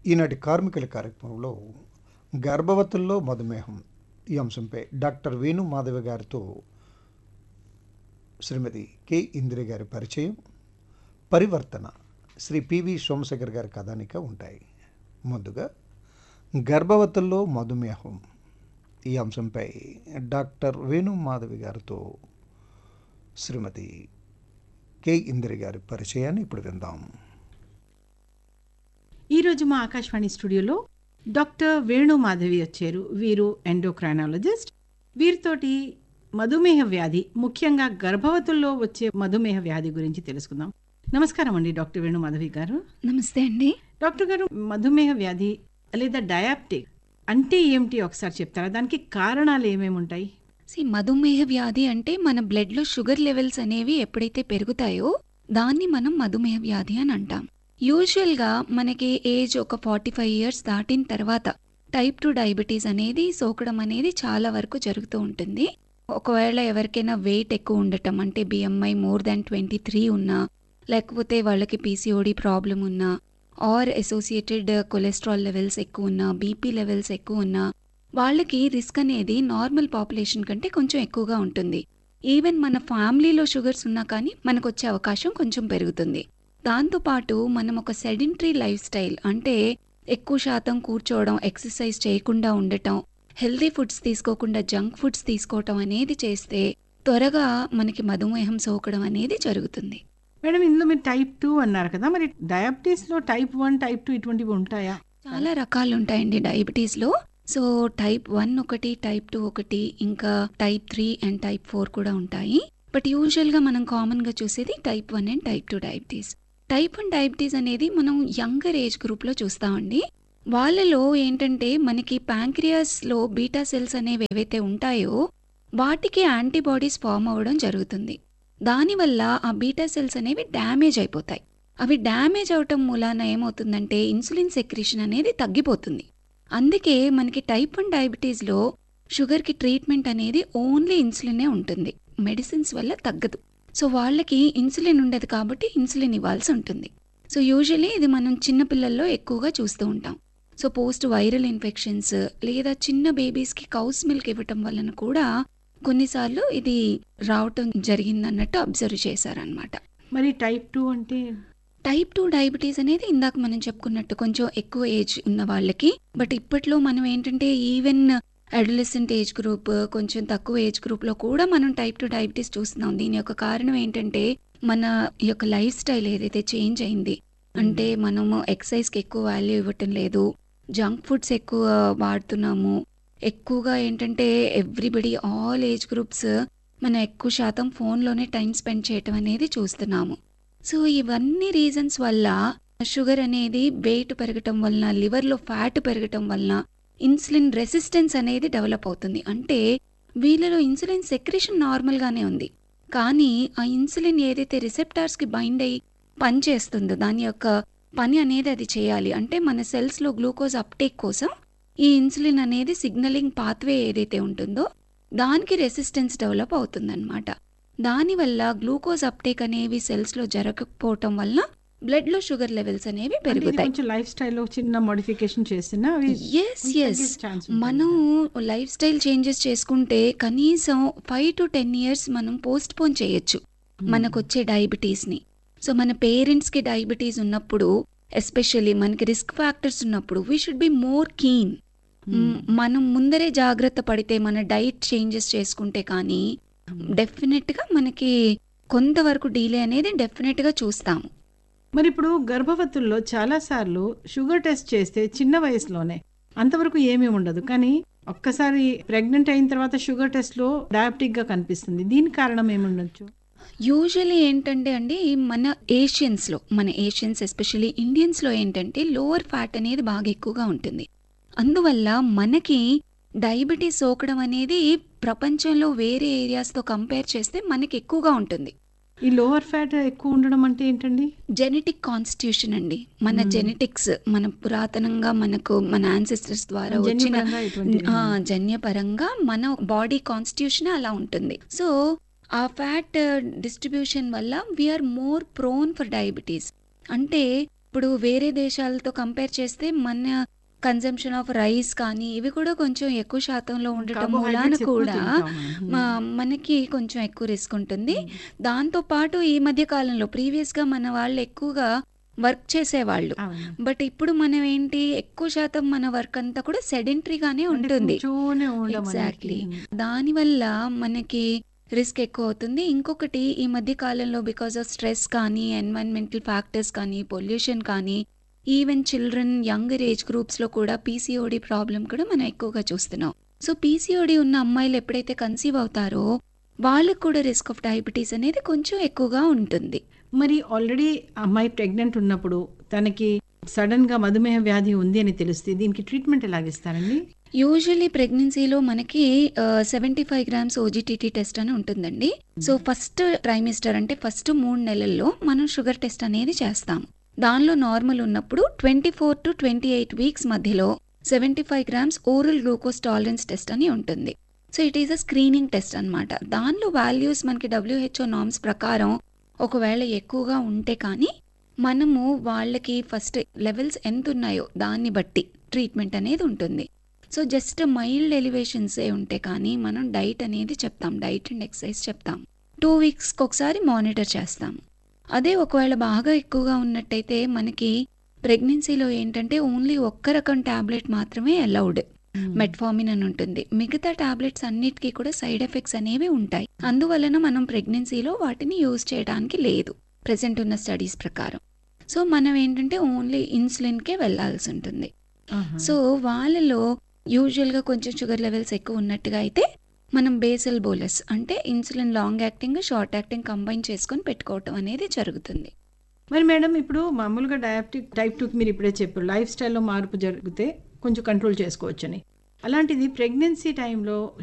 ఈనాటి కార్మికుల కార్యక్రమంలో గర్భవతుల్లో మధుమేహం ఈ అంశంపై డాక్టర్ వేణు మాధవి గారితో శ్రీమతి కె ఇందిరి గారి పరిచయం పరివర్తన శ్రీ పివి సోమశేఖర్ గారి కథానిక ఉంటాయి ముందుగా గర్భవతుల్లో మధుమేహం ఈ అంశంపై డాక్టర్ వేణు మాధవి గారితో శ్రీమతి కె ఇందిరి గారి పరిచయాన్ని ఇప్పుడు విందాం ఈరోజు మా ఆకాశవాణి స్టూడియోలో డాక్టర్ వేణు మాధవి వచ్చారు వీరు ఎండోక్రైనాలజిస్ట్ వీరితోటి మధుమేహ వ్యాధి ముఖ్యంగా గర్భవతుల్లో వచ్చే మధుమేహ వ్యాధి గురించి తెలుసుకుందాం నమస్కారం అండి డాక్టర్ వేణు మాధవి గారు నమస్తే అండి డాక్టర్ గారు మధుమేహ వ్యాధి లేదా డయాబెటిక్ అంటే ఏమిటి ఒకసారి చెప్తారా దానికి కారణాలు ఏమేమి ఉంటాయి సి మధుమేహ వ్యాధి అంటే మన బ్లడ్లో షుగర్ లెవెల్స్ అనేవి ఎప్పుడైతే పెరుగుతాయో దాన్ని మనం మధుమేహ వ్యాధి అని అంటాం యూజువల్గా మనకి ఏజ్ ఒక ఫార్టీ ఫైవ్ ఇయర్స్ దాటిన తర్వాత టైప్ టూ డయాబెటీస్ అనేది సోకడం అనేది చాలా వరకు జరుగుతూ ఉంటుంది ఒకవేళ ఎవరికైనా వెయిట్ ఎక్కువ ఉండటం అంటే BMI more than twenty three ఉన్నా లేకపోతే వాళ్ళకి పీసీఓడి ప్రాబ్లం ఉన్నా ఆర్ అసోసియేటెడ్ కొలెస్ట్రాల్ లెవెల్స్ ఎక్కువ ఉన్నా బీపీ లెవెల్స్ ఎక్కువ ఉన్నా వాళ్ళకి రిస్క్ అనేది నార్మల్ పాపులేషన్ కంటే కొంచెం ఎక్కువగా ఉంటుంది ఈవెన్ మన ఫ్యామిలీలో షుగర్స్ ఉన్నా కానీ మనకు వచ్చే అవకాశం కొంచెం పెరుగుతుంది దాంతోపాటు మనం ఒక సెడెంటరీ లైఫ్ స్టైల్ అంటే ఎక్కువ శాతం కూర్చోవడం ఎక్సర్సైజ్ చేయకుండా ఉండటం హెల్తీ ఫుడ్స్ తీసుకోకుండా జంక్ ఫుడ్స్ తీసుకోవటం అనేది చేస్తే త్వరగా మనకి మధుమేహం సోకడం అనేది జరుగుతుంది మేడం ఇందులో మీరు టైప్ టూ అన్నారు కదా మరి డయాబెటీస్లో టైప్ వన్ టైప్ టూ ఇటువంటివి ఉంటాయా చాలా రకాలు ఉంటాయండి డయాబెటీస్లో సో టైప్ వన్ ఒకటి టైప్ టూ ఒకటి ఇంకా type three and type four కూడా ఉంటాయి బట్ యూజువల్గా మనం కామన్గా చూసేది type one and type two diabetes type one diabetes అనేది మనం యంగర్ ఏజ్ గ్రూప్లో చూస్తామండి వాళ్ళలో ఏంటంటే మనకి ప్యాంక్రియాస్లో బీటా సెల్స్ అనేవి ఏవైతే ఉంటాయో వాటికి యాంటీబాడీస్ ఫామ్ అవ్వడం జరుగుతుంది దానివల్ల ఆ బీటా సెల్స్ అనేవి డ్యామేజ్ అయిపోతాయి అవి డ్యామేజ్ అవటం మూలాన ఏమవుతుందంటే ఇన్సులిన్ సెక్రేషన్ అనేది తగ్గిపోతుంది అందుకే మనకి టైప్ వన్ డయాబెటీస్లో షుగర్కి ట్రీట్మెంట్ అనేది ఓన్లీ ఇన్సులినే ఉంటుంది మెడిసిన్స్ వల్ల తగ్గదు సో వాళ్ళకి ఇన్సులిన్ ఉండదు కాబట్టి ఇన్సులిన్ ఇవ్వాల్సి ఉంటుంది సో యూజువలీ ఇది మనం చిన్న పిల్లల్లో ఎక్కువగా చూస్తూ ఉంటాం సో పోస్ట్ వైరల్ ఇన్ఫెక్షన్స్ లేదా చిన్న బేబీస్కి కౌస్ మిల్క్ ఇవ్వటం వలన కూడా కొన్నిసార్లు ఇది రావటం జరిగిందన్నట్టు అబ్జర్వ్ చేశారనమాట మరి టైప్ టూ అంటే టైప్ టూ డయాబెటీస్ అనేది ఇందాక మనం చెప్పుకున్నట్టు కొంచెం ఎక్కువ ఏజ్ ఉన్న వాళ్ళకి బట్ ఇప్పట్లో మనం ఏంటంటే ఈవెన్ అడలసెంట్ ఏజ్ గ్రూప్ కొంచెం తక్కువ ఏజ్ గ్రూప్లో కూడా మనం టైప్ టూ డయాబెటీస్ చూస్తున్నాం దీని యొక్క కారణం ఏంటంటే మన యొక్క లైఫ్ స్టైల్ ఏదైతే చేంజ్ అయింది అంటే మనము ఎక్సర్సైజ్కి ఎక్కువ వాల్యూ ఇవ్వటం లేదు జంక్ ఫుడ్స్ ఎక్కువ వాడుతున్నాము ఎక్కువగా ఏంటంటే ఎవ్రీబడి ఆల్ ఏజ్ గ్రూప్స్ మనం ఎక్కువ శాతం ఫోన్లోనే టైం స్పెండ్ చేయటం అనేది చూస్తున్నాము సో ఇవన్నీ రీజన్స్ వల్ల షుగర్ అనేది వెయిట్ పెరగటం వలన లివర్లో ఫ్యాట్ పెరగటం వలన ఇన్సులిన్ రెసిస్టెన్స్ అనేది డెవలప్ అవుతుంది అంటే వీళ్ళలో ఇన్సులిన్ సెక్రేషన్ నార్మల్గానే ఉంది కానీ ఆ ఇన్సులిన్ ఏదైతే రిసెప్టార్స్కి బైండ్ అయ్యి పని చేస్తుందో దాని యొక్క పని అనేది అది చేయాలి అంటే మన సెల్స్లో గ్లూకోజ్ అప్టేక్ కోసం ఈ ఇన్సులిన్ అనేది సిగ్నలింగ్ పాత్వే ఏదైతే ఉంటుందో దానికి రెసిస్టెన్స్ డెవలప్ అవుతుందన్నమాట దానివల్ల గ్లూకోజ్ అప్టేక్ అనేవి సెల్స్లో జరగకపోవటం వల్ల బ్లడ్లో షుగర్ లెవెల్స్ అనేవి అంటే ఇది పెరుగుతాయి కొంచెం లైఫ్ స్టైల్లో చిన్న మోడిఫికేషన్ చేసినా అవి ఎస్ కొంచెం ఎస్ తగ్గే ఛాన్స్ ఉంటుంది. మనం లైఫ్ స్టైల్ చేంజెస్ చేసుకుంటే కనీసం ఫైవ్ టు టెన్ ఇయర్స్ మనం పోస్ట్ పోన్ చేయొచ్చు మనకు వచ్చే డయాబెటీస్ని సో మన పేరెంట్స్కి డయాబెటీస్ ఉన్నప్పుడు ఎస్పెషల్లీ మనకి రిస్క్ ఫ్యాక్టర్స్ ఉన్నప్పుడు we should be more keen Hmm. మనం ముందరే జాగ్రత్త పడితే మన డైట్ చేంజెస్ చేసుకుంటే కానీ డెఫినెట్గా మనకి కొంతవరకు డీలే అనేది డెఫినెట్గా చూస్తాము మరి ఇప్పుడు గర్భవతుల్లో చాలాసార్లు షుగర్ టెస్ట్ చేస్తే చిన్న వయసులోనే అంతవరకు ఏమీ ఉండదు కానీ ఒక్కసారి ప్రెగ్నెంట్ అయిన తర్వాత షుగర్ టెస్ట్లో డయాబెటిక్ గా కనిపిస్తుంది దీనికి కారణం ఏముండొచ్చు యూజువలీ ఏంటంటే అండి మన ఏషియన్స్లో మన ఏషియన్స్ ఎస్పెషల్లీ ఇండియన్స్లో ఏంటంటే లోవర్ ఫ్యాట్ అనేది బాగా ఎక్కువగా ఉంటుంది అందువల్ల మనకి డయాబెటీస్ సోకడం అనేది ప్రపంచంలో వేరే ఏరియాస్తో కంపేర్ చేస్తే మనకి ఎక్కువగా ఉంటుంది ఈ లోవర్ ఫ్యాట్ ఎక్కువ ఉండడం అంటే ఏంటండి జెనెటిక్ కాన్స్టిట్యూషన్ అండి మన Hmm. జెనెటిక్స్ మన పురాతనంగా మనకు మన యాన్సిస్టర్స్ ద్వారా వచ్చిన జన్యుపరంగా ఇటువంటి- ఆ, జన్యపరంగా మన బాడీ కాన్స్టిట్యూషన్ అలా ఉంటుంది సో ఆ ఫ్యాట్ డిస్ట్రిబ్యూషన్ వల్ల we are more prone for diabetes అంటే ఇప్పుడు వేరే దేశాలతో కంపేర్ చేస్తే మన కన్జంప్షన్ ఆఫ్ రైస్ కానీ ఇవి కూడా కొంచెం ఎక్కువ శాతంలో ఉండటం మూలాన Carbohydrates ఎక్కువ కూడా తింటాం మనం. మా- మనకి కొంచెం ఎక్కువ రిస్క్ ఉంటుంది దాంతో పాటు ఈ మధ్య కాలంలో ప్రీవియస్ గా మన వాళ్ళు ఎక్కువగా వర్క్ చేసేవాళ్ళు అవును. బట్ ఇప్పుడు మనం ఏంటి ఎక్కువ శాతం మన వర్క్ అంతా కూడా సెడెంటరీగానే అంటే ఉంటుంది కూర్చొనే ఉండడం ఎగ్జాక్ట్లీ అనేది. దానివల్ల మనకి రిస్క్ ఎక్కువ అవుతుంది ఇంకొకటి ఈ మధ్య కాలంలో బికాస్ ఆఫ్ స్ట్రెస్ కానీ ఎన్వైరన్మెంటల్ ఫ్యాక్టర్స్ కానీ పొల్యూషన్ కానీ ఈవెన్ చిల్డ్రన్ యంగర్ ఏజ్ గ్రూప్స్లో కూడా పీసీఓడి ప్రాబ్లం కూడా మనం ఎక్కువగా చూస్తున్నాం సో పీసీఓడి ఉన్న అమ్మాయిలు ఎప్పుడైతే కన్సీవ్ అవుతారో వాళ్ళకు కూడా రిస్క్ ఆఫ్ డయాబెటీస్ అనేది కొంచెం ఎక్కువగా ఉంటుంది మరి ఆల్రెడీ అమ్మాయి ప్రెగ్నెంట్ ఉన్నప్పుడు తనకి సడన్ గా మధుమేహ వ్యాధి ఉంది అని తెలిస్తే దీనికి ట్రీట్మెంట్ ఎలాగిస్తారండి యూజువల్లీ ప్రెగ్నెన్సీలో మనకి seventy five grams OGTT test అని ఉంటుందండి సో ఫస్ట్ ట్రైమిస్టర్ అంటే ఫస్ట్ మూడు నెలల్లో మనం షుగర్ టెస్ట్ అనేది చేస్తాం దానిలో నార్మల్ ఉన్నప్పుడు twenty four to twenty eight weeks మధ్యలో seventy five grams oral glucose tolerance test అని ఉంటుంది so it is a screening test అన్నమాట దానిలో వాల్యూస్ మనకి డబ్ల్యూహెచ్ఓ నామ్స్ ప్రకారం ఒకవేళ ఎక్కువగా ఉంటే కానీ మనము వాళ్ళకి ఫస్ట్ లెవెల్స్ ఎంత ఉన్నాయో దాన్ని బట్టి ట్రీట్మెంట్ అనేది ఉంటుంది సో జస్ట్ మైల్డ్ ఎలివేషన్సే ఉంటే కానీ మనం డైట్ అనేది చెప్తాం డైట్ అండ్ ఎక్సర్సైజ్ చెప్తాం టూ వీక్స్కి ఒకసారి మానిటర్ చేస్తాం అదే ఒకవేళ బాగా ఎక్కువగా ఉన్నట్టయితే మనకి ప్రెగ్నెన్సీలో ఏంటంటే ఓన్లీ ఒక్క రకం టాబ్లెట్ మాత్రమే అలౌడ్ మెట్ఫార్మిన్ అని ఉంటుంది మిగతా టాబ్లెట్స్ అన్నిటికీ కూడా సైడ్ ఎఫెక్ట్స్ అనేవి ఉంటాయి అందువలన మనం ప్రెగ్నెన్సీలో వాటిని యూజ్ చేయడానికి లేదు ప్రెసెంట్ ఉన్న స్టడీస్ ప్రకారం సో మనం ఏంటంటే ఓన్లీ ఇన్సులిన్కే వెళ్ళాల్సి ఉంటుంది ఆహా. సో వాళ్ళలో యూజువల్గా కొంచెం షుగర్ లెవెల్స్ ఎక్కువ ఉన్నట్టుగా అయితే మనం బేసల్ బోలస్ అంటే insulin long acting short acting combine చేసుకొని పెట్టుకోవటం అనేది జరుగుతుంది మరి మేడం ఇప్పుడు మామూలుగా డయాబెటిక్ టైప్ టూకి మీరు ఇప్పుడే చెప్పారు లైఫ్ స్టైల్లో మార్పు జరిగితే కొంచెం కంట్రోల్ చేసుకోవచ్చని అలాంటిది ప్రెగ్నెన్సీ టైంలో